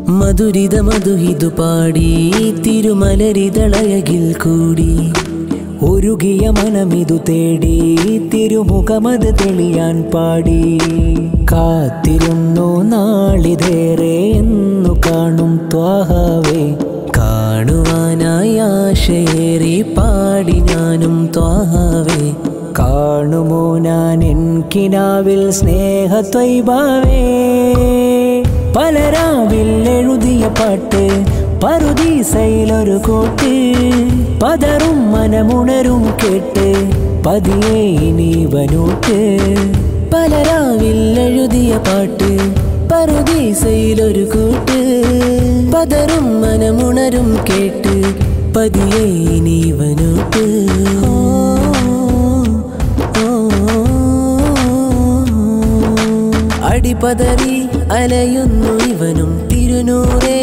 മധുരിത മധുഹിതു പാടി തിരുമലരിതളയകിൽ കൂടി ഒരുകിയ മനമിതു തേടി തിരുമുഖമത് തെളിയാൻ പാടി കാത്തിരുന്നു നാളിതേറെ എന്നു കാണും ത്വാഹാവേ കാണുവാനായി ആശയേറി പാടി ഞാനും ത്വാഹാവേ കാണുമോ ഞാൻ എൻ കിനാവിൽ സ്നേഹത്വൈഭാവേ പലരാവിൽ എഴുതിയ പാട്ട് പറുദീസയിലൊരു കോട്ട് പതറും മനമുണരും കേട്ട് പതിയെ ഇനി വനൂട്ട് പലരാവിൽ എഴുതിയ പാട്ട് പറുദീസയിലൊരു കൂട്ട് പതറും മനമുണരും കേട്ട് പതിയെ ഇനി വനൂട്ട് അടിപതറി അലയുന്നു ഇവനും തിരുനൂറേ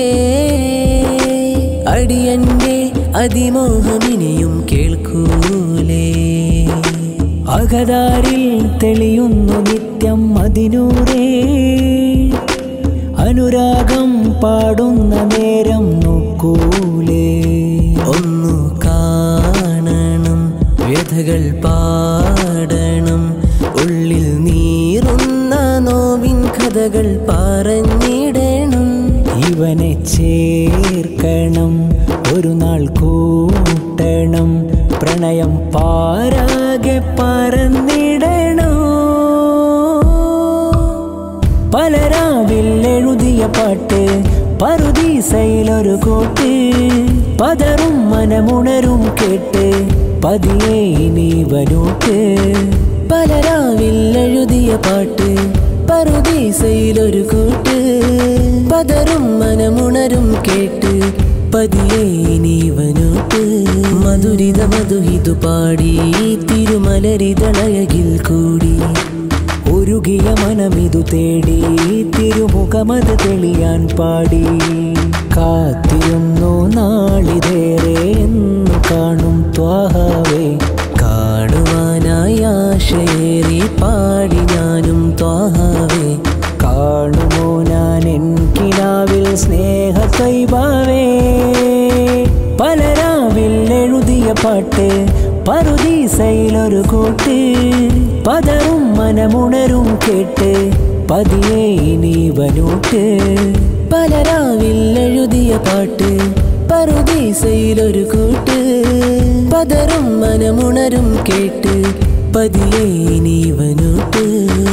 അടിയന്റെ അതിമോഹമിനെയും കേൾക്കൂലേ അകതാരിൽ തെളിയുന്നു നിത്യം അതിനൂറേ അനുരാഗം പാടുന്ന നേരം നോക്കൂലേ ഒന്നു കാണണം വ്യഥകൾ പാടണം ഉള്ളിൽ നീറുന്ന നോവിൻ കഥകൾ പറഞ്ഞിടണം ഇവനെ ചേർക്കണം ഒരു നാൾ കൂട്ടണം പ്രണയം പാരാകെ പറന്നിടണോ പലരാവിൽ എഴുതിയ പാട്ട് പറുദീസയിലൊരു കോട്ട് പതറും മനമുണരും കേട്ട് പതിയെ ഇനി വനൂട്ട് പലരാവിൽ എഴുതിയ പാട്ട് പറുദീസയിലൊരു കൂട്ട് പതറും മനമുണരും കേട്ട് പതിയെ നീ വനൂട്ട് മധുരിത മധുഹിതു പാടി തിരുമലരിതളയകിൽ കൂടി ഒരുകിയ മനമിതു തേടി തിരുമുഖമത് തെളിയാൻ പാടി കാത്തിരുന്നു നാളിതേറെ എന്നു കാണും ത്വാഹാവേ കാണുവാനായി ആശയേറി പാടി ഞാനും ത്വാഹാവേ കാണുമോ ഞാൻ എൻ കിനാവിൽ സ്നേഹത്വൈഭാവേ പലരാവിൽ എഴുതിയ പാട്ട് പറുദീസയിലൊരു കോട്ട് പതറും മനമുണരും കേട്ട് പതിയെ ഇനി വനൂട്ട് പലരാവിൽ എഴുതിയ പാട്ട് പറുദീസയിലൊരു കൂട്ട് പതറും മനമുണരും കേട്ട് പതിയെ നീ വനൂട്ട്